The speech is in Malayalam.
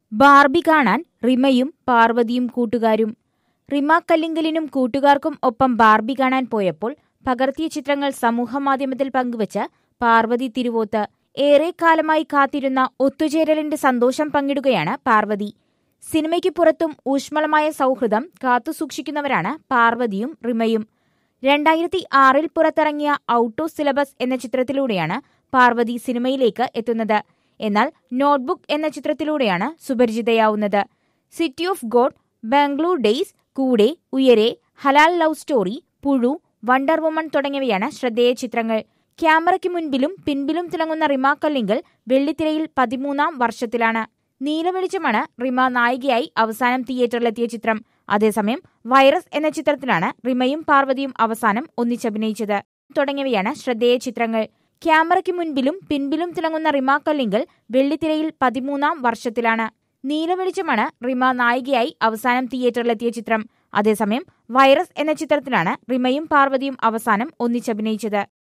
ബാർബി കാണാൻ റിമയും പാർവതിയും കൂട്ടുകാരും റിമ കല്ലിങ്കലിനും കൂട്ടുകാർക്കും ഒപ്പം ബാർബി കാണാൻ പോയപ്പോൾ പകർത്തിയ ചിത്രങ്ങൾ സമൂഹമാധ്യമത്തിൽ പങ്കുവച്ച് പാർവതി തിരുവോത്ത് ഏറെക്കാലമായി കാത്തിരുന്ന ഒത്തുചേരലിന്റെ സന്തോഷം പങ്കിടുകയാണ് പാർവതി സിനിമയ്ക്ക് പുറത്തും ഊഷ്മളമായ സൗഹൃദം കാത്തുസൂക്ഷിക്കുന്നവരാണ് പാർവതിയും റിമയും രണ്ടായിരത്തി ആറിൽ പുറത്തിറങ്ങിയ ഔട്ട് ഓഫ് സിലബസ് എന്ന ചിത്രത്തിലൂടെയാണ് പാർവതി സിനിമയിലേക്ക് എത്തുന്നത് എന്നാൽ നോട്ട്ബുക്ക് എന്ന ചിത്രത്തിലൂടെയാണ് സുപരിചിതയാവുന്നത് City of God Bangalore Days Koode Uyare Halal Love Story Puzhu Wonder Woman തുടങ്ങിയവയാണ് ശ്രദ്ധേയ ചിത്രങ്ങൾ ക്യാമറയ്ക്ക് മുൻപിലും പിൻപിലും തിളങ്ങുന്ന റിമ കല്ലിങ്കൽ വെള്ളിത്തിരയിൽ പതിമൂന്നാം വർഷത്തിലാണ് നീലവെളിച്ചമാണ് റിമ നായികയായി അവസാനം തിയേറ്ററിലെത്തിയ ചിത്രം അതേസമയം വൈറസ് എന്ന ചിത്രത്തിലാണ് റിമയും പാർവതിയും അവസാനം ഒന്നിച്ചഭിനയിച്ചത് തുടങ്ങിയവയാണ് ശ്രദ്ധേയ ചിത്രങ്ങൾ ക്യാമറയ്ക്ക് മുൻപിലും പിൻപിലും തിളങ്ങുന്ന റിമ കല്ലിങ്കൽ വെള്ളിത്തിരയിൽ പതിമൂന്നാം വർഷത്തിലാണ് നീലവെളിച്ചമാണ് റിമ നായികയായി അവസാനം തിയേറ്ററിലെത്തിയ ചിത്രം അതേസമയം വൈറസ് എന്ന ചിത്രത്തിലാണ് റിമയും പാർവതിയും അവസാനം ഒന്നിച്ചഭിനയിച്ചത്